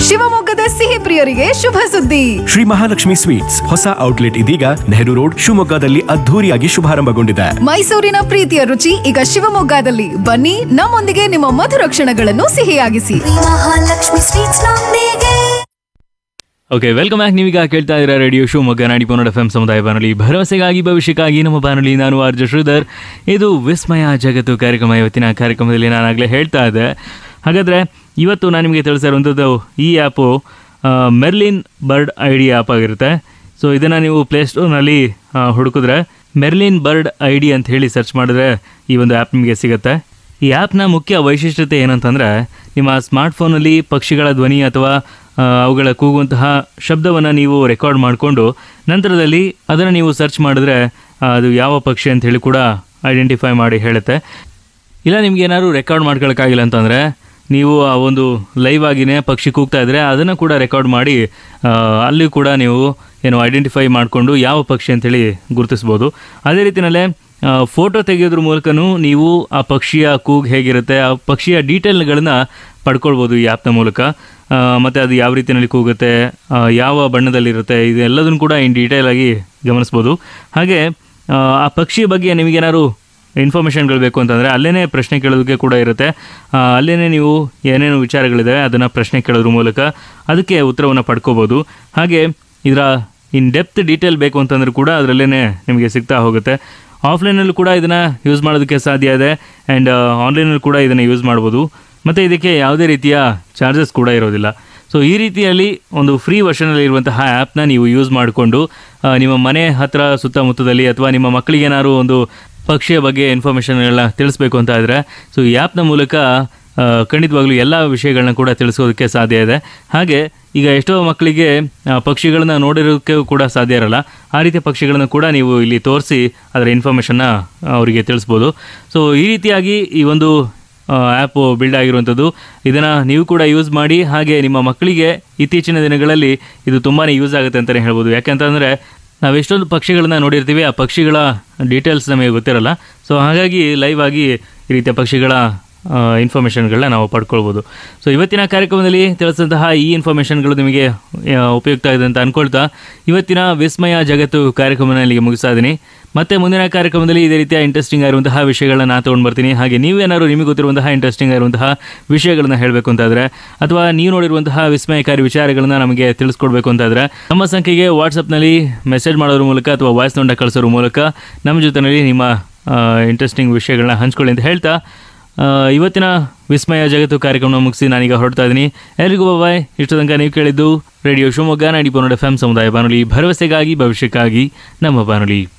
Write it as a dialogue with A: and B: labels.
A: ಶಿವಮೊಗ್ಗದ ಸಿಹಿ ಪ್ರಿಯರಿಗೆ ಶುಭ ಸುದ್ದಿ
B: ಶ್ರೀ ಮಹಾಲಕ್ಷ್ಮಿ ಸ್ವೀಟ್ಸ್ ಹೊಸ ಔಟ್ಲೆಟ್ ಇದೀಗ ನೆಹರು ರೋಡ್ ಶಿವಮೊಗ್ಗದಲ್ಲಿ ಅದ್ಧೂರಿಯಾಗಿ ಶುಭಾರಂಭಗೊಂಡಿದೆ
A: ಮೈಸೂರಿನ ಪ್ರೀತಿಯ ರುಚಿ ಈಗ ಶಿವಮೊಗ್ಗದಲ್ಲಿ ಬನ್ನಿ ನಮ್ಮೊಂದಿಗೆ ನಿಮ್ಮ ಮಧುರ ಕ್ಷಣಗಳನ್ನು ಸಿಹಿಯಾಗಿಸಿ
C: ಮಹಾಲಕ್ಷ್ಮಿ ಸ್ವೀಟ್ಸ್ ನೊಂದಿಗೆ
D: ಓಕೆ ವೆಲ್ಕಮ್ ಬ್ಯಾಕ್ ನೀವೀಗ ಕೇಳ್ತಾ ಇದ್ದೀರಾ ರೇಡಿಯೋ ಶಿವಮೊಗ್ಗ ನಾಡಿ ಪನ್ನಡ ಎಫ್ ಎಂ ಸಮುದಾಯ ಬಾನುಲಿ ಭರವಸೆಗಾಗಿ ಭವಿಷ್ಯಕ್ಕಾಗಿ ನಮ್ಮ ಬಾನುಲಿ ನಾನು ಆರ್ಜ ಶ್ರೀಧರ್ ಇದು ವಿಸ್ಮಯ ಜಗತ್ತು ಕಾರ್ಯಕ್ರಮ ಇವತ್ತಿನ ಕಾರ್ಯಕ್ರಮದಲ್ಲಿ ನಾನಾಗಲೇ ಹೇಳ್ತಾ ಇದ್ದೆ ಹಾಗಾದರೆ ಇವತ್ತು ನಾನು ನಿಮಗೆ ತಿಳಿಸ್ತಾ ಇರುವಂಥದ್ದು ಈ app Merlin bird I D app ಆಗಿರುತ್ತೆ ಸೊ ಇದನ್ನು ನೀವು ಪ್ಲೇಸ್ಟೋರ್ನಲ್ಲಿ ಹುಡುಕಿದ್ರೆ ಮೆರ್ಲಿನ್ ಬರ್ಡ್ ಐ ಡಿ ಅಂತ ಹೇಳಿ ಸರ್ಚ್ ಮಾಡಿದ್ರೆ ಈ ಒಂದು ಆ್ಯಪ್ ನಿಮಗೆ ಸಿಗುತ್ತೆ ಈ ಆ್ಯಪ್ನ ಮುಖ್ಯ ವೈಶಿಷ್ಟ್ಯತೆ ಏನಂತಂದರೆ ನಿಮ್ಮ ಸ್ಮಾರ್ಟ್ಫೋನಲ್ಲಿ ಪಕ್ಷಿಗಳ ಧ್ವನಿ ಅಥವಾ ಆ, ಅವುಗಳ ಕೂಗುವಂತಹ ಶಬ್ದವನ್ನು ನೀವು ರೆಕಾರ್ಡ್ ಮಾಡಿಕೊಂಡು ನಂತರದಲ್ಲಿ ಅದನ್ನು ನೀವು ಸರ್ಚ್ ಮಾಡಿದ್ರೆ ಆ, ಅದು ಯಾವ ಪಕ್ಷಿ ಅಂತ ಹೇಳಿ ಕೂಡ ಐಡೆಂಟಿಫೈ ಮಾಡಿ ಹೇಳುತ್ತೆ ಇಲ್ಲ ನಿಮ್ಗೆ ಏನಾದ್ರು ರೆಕಾರ್ಡ್ ಮಾಡ್ಕೊಳಕ್ಕಾಗಿಲ್ಲ ಅಂತಂದರೆ ನೀವು ಆ ಒಂದು ಲೈವ್ ಆಗಿನೇ ಪಕ್ಷಿ ಕೂಗ್ತಾ ಇದ್ರೆ ಅದನ್ನು ಕೂಡ ರೆಕಾರ್ಡ್ ಮಾಡಿ ಆ, ಅಲ್ಲಿ ಕೂಡ ನೀವು ಏನು ಐಡೆಂಟಿಫೈ ಮಾಡಿಕೊಂಡು ಯಾವ ಪಕ್ಷಿ ಅಂತೇಳಿ ಗುರುತಿಸ್ಬೋದು ಅದೇ ರೀತಿಯಲ್ಲೇ ಫೋಟೋ ತೆಗೆಯೋದ್ರ ಮೂಲಕನೂ ನೀವು ಆ ಪಕ್ಷಿಯ ಕೂಗ್ ಹೇಗಿರುತ್ತೆ ಆ ಪಕ್ಷಿಯ ಡೀಟೇಲ್ಗಳನ್ನ ಪಡ್ಕೊಳ್ಬೋದು ಈ ಆ್ಯಪ್ನ ಮೂಲಕ ಆ, ಮತ್ತೆ ಅದು ಯಾವ ರೀತಿಯಲ್ಲಿ ಕೂಗುತ್ತೆ ಆ, ಯಾವ ಬಣ್ಣದಲ್ಲಿರುತ್ತೆ ಇದೆಲ್ಲದನ್ನು ಕೂಡ ಇನ್ ಡೀಟೇಲ್ ಆಗಿ ಗಮನಿಸ್ಬೋದು ಹಾಗೆ ಆ, ಆ ಪಕ್ಷಿ ಬಗ್ಗೆ ನಿಮಗೇನಾದ್ರು ಇನ್ಫಾರ್ಮೇಷನ್ಗಳು ಬೇಕು ಅಂತಂದರೆ ಅಲ್ಲೇ ಪ್ರಶ್ನೆ ಕೇಳೋದಕ್ಕೆ ಕೂಡ ಇರುತ್ತೆ ಅಲ್ಲೇ ನೀವು ಏನೇನು ವಿಚಾರಗಳಿದ್ದಾವೆ ಅದನ್ನು ಪ್ರಶ್ನೆ ಕೇಳೋದ್ರ ಮೂಲಕ ಅದಕ್ಕೆ ಉತ್ತರವನ್ನು ಪಡ್ಕೋಬೋದು ಹಾಗೆ ಇದರ ಇನ್ ಡೆಪ್ತ್ ಡೀಟೇಲ್ ಬೇಕು ಅಂತಂದ್ರೆ ಕೂಡ ಅದರಲ್ಲೇ ನಿಮಗೆ ಸಿಗ್ತಾ ಹೋಗುತ್ತೆ ಆಫ್ಲೈನಲ್ಲೂ ಕೂಡ ಇದನ್ನು ಯೂಸ್ ಮಾಡೋದಕ್ಕೆ ಸಾಧ್ಯ ಇದೆ ಆ್ಯಂಡ್ ಆನ್ಲೈನಲ್ಲಿ ಕೂಡ ಇದನ್ನು ಯೂಸ್ ಮಾಡ್ಬೋದು ಮತ್ತು ಇದಕ್ಕೆ ಯಾವುದೇ ರೀತಿಯ ಚಾರ್ಜಸ್ ಕೂಡ ಇರೋದಿಲ್ಲ ಸೊ ಈ ರೀತಿಯಲ್ಲಿ ಒಂದು ಫ್ರೀ ವರ್ಷನಲ್ಲಿ ಇರುವಂತಹ ಆ್ಯಪ್ನ ನೀವು ಯೂಸ್ ಮಾಡಿಕೊಂಡು ಆ, ನಿಮ್ಮ ಮನೆ ಹತ್ತಿರ ಸುತ್ತಮುತ್ತದಲ್ಲಿ ಅಥವಾ ನಿಮ್ಮ ಮಕ್ಕಳಿಗೆ ಏನಾದ್ರು ಒಂದು ಪಕ್ಷಿಯ ಬಗ್ಗೆ ಇನ್ಫಾರ್ಮೇಷನ್ಗಳನ್ನ ತಿಳಿಸ್ಬೇಕು ಅಂತ ಇದ್ದರೆ ಸೊ ಈ ಆ್ಯಪ್ನ ಮೂಲಕ ಆ, ಖಂಡಿತವಾಗ್ಲೂ ಎಲ್ಲ ವಿಷಯಗಳನ್ನ ಕೂಡ ತಿಳಿಸೋದಕ್ಕೆ ಸಾಧ್ಯ ಇದೆ ಹಾಗೆ ಈಗ ಎಷ್ಟೋ ಮಕ್ಕಳಿಗೆ ಆ, ಪಕ್ಷಿಗಳನ್ನ ನೋಡಿರೋದಕ್ಕೆ ಕೂಡ ಸಾಧ್ಯ ಇರಲ್ಲ ಆ ರೀತಿಯ ಪಕ್ಷಿಗಳನ್ನ ಕೂಡ ನೀವು ಇಲ್ಲಿ ತೋರಿಸಿ ಅದರ ಇನ್ಫಾರ್ಮೇಷನ್ನ ಅವರಿಗೆ ತಿಳಿಸ್ಬೋದು ಸೊ ಈ ರೀತಿಯಾಗಿ ಈ ಒಂದು ಆ್ಯಪು ಬಿಲ್ಡ್ ಆಗಿರುವಂಥದ್ದು ಇದನ್ನು ನೀವು ಕೂಡ ಯೂಸ್ ಮಾಡಿ ಹಾಗೆ ನಿಮ್ಮ ಮಕ್ಕಳಿಗೆ ಇತ್ತೀಚಿನ ದಿನಗಳಲ್ಲಿ ಇದು ತುಂಬಾ ಯೂಸ್ ಆಗುತ್ತೆ ಅಂತಲೇ ಹೇಳ್ಬೋದು ಯಾಕೆಂತಂದರೆ ನಾವು ಎಷ್ಟೊಂದು ಪಕ್ಷಿಗಳನ್ನ ನೋಡಿರ್ತೀವಿ ಆ ಪಕ್ಷಿಗಳ ಡೀಟೇಲ್ಸ್ ನಮಗೆ ಗೊತ್ತಿರಲ್ಲ ಸೊ ಹಾಗಾಗಿ ಲೈವ್ ಆಗಿ ಈ ರೀತಿಯ ಪಕ್ಷಿಗಳ ಇನ್ಫಾರ್ಮೇಷನ್ಗಳನ್ನ ನಾವು ಪಡ್ಕೊಳ್ಬೋದು ಸೊ ಇವತ್ತಿನ ಕಾರ್ಯಕ್ರಮದಲ್ಲಿ ತಿಳಿಸಿದಂತಹ ಈ ಇನ್ಫಾರ್ಮೇಷನ್ಗಳು ನಿಮಗೆ ಆ, ಉಪಯುಕ್ತ ಆಗಿದೆ ಅಂತ ಅನ್ಕೊಳ್ತಾ ಇವತ್ತಿನ ವಿಸ್ಮಯ ಜಗತ್ತು ಕಾರ್ಯಕ್ರಮನ ಇಲ್ಲಿಗೆ ಮುಗಿಸ್ತಾ ಇದ್ದೀನಿ ಮತ್ತೆ ಮುಂದಿನ ಕಾರ್ಯಕ್ರಮದಲ್ಲಿ ಇದೇ ರೀತಿಯ ಇಂಟ್ರೆಸ್ಟಿಂಗ್ ಆಗಿರುವಂತಹ ವಿಷಯಗಳನ್ನ ನಾನು ತೊಗೊಂಡು ಬರ್ತೀನಿ ಹಾಗೆ ನೀವೇನಾದ್ರು ನಿಮಗೆ ಗೊತ್ತಿರುವಂತಹ ಇಂಟ್ರೆಸ್ಟಿಂಗ್ ಆಗಿರುವಂತಹ ವಿಷಯಗಳನ್ನ ಹೇಳಬೇಕು ಅಂತಾದರೆ ಅಥವಾ ನೀವು ನೋಡಿರುವಂತಹ ವಿಸ್ಮಯಕಾರಿ ವಿಚಾರಗಳನ್ನ ನಮಗೆ ತಿಳಿಸ್ಕೊಡ್ಬೇಕು ಅಂತಾದರೆ ನಮ್ಮ ಸಂಖ್ಯೆಗೆ ವಾಟ್ಸಪ್ನಲ್ಲಿ ಮೆಸೇಜ್ ಮಾಡೋದ್ರ ಮೂಲಕ ಅಥವಾ ವಾಯ್ಸ್ ನೋಟ ಕಳಿಸೋದ್ರ ಮೂಲಕ ನಮ್ಮ ಜೊತೆಯಲ್ಲಿ ನಿಮ್ಮ ಇಂಟ್ರೆಸ್ಟಿಂಗ್ ವಿಷಯಗಳನ್ನ ಹಂಚ್ಕೊಳ್ಳಿ ಅಂತ ಹೇಳ್ತಾ ಆ, ಇವತ್ತಿನ ವಿಸ್ಮಯ ಜಗತ್ತು ಕಾರ್ಯಕ್ರಮ ಮುಗಿಸಿ ನಾನೀಗ ಹೊರಡ್ತಾ ಇದ್ದೀನಿ ಎಲ್ರಿಗೂ ಬಾಯ್ ಇಷ್ಟು ತನಕ ನೀವು ಕೇಳಿದ್ದು ರೇಡಿಯೋ ಶಿವಮೊಗ್ಗ ನಾಡಿ ಪನ್ನಡ ಎಫ್ ಎಂ ಸಮುದಾಯ ಬಾನುಲಿ ಭರವಸೆಗಾಗಿ ಭವಿಷ್ಯಕ್ಕಾಗಿ ನಮ್ಮ ಬಾನುಲಿ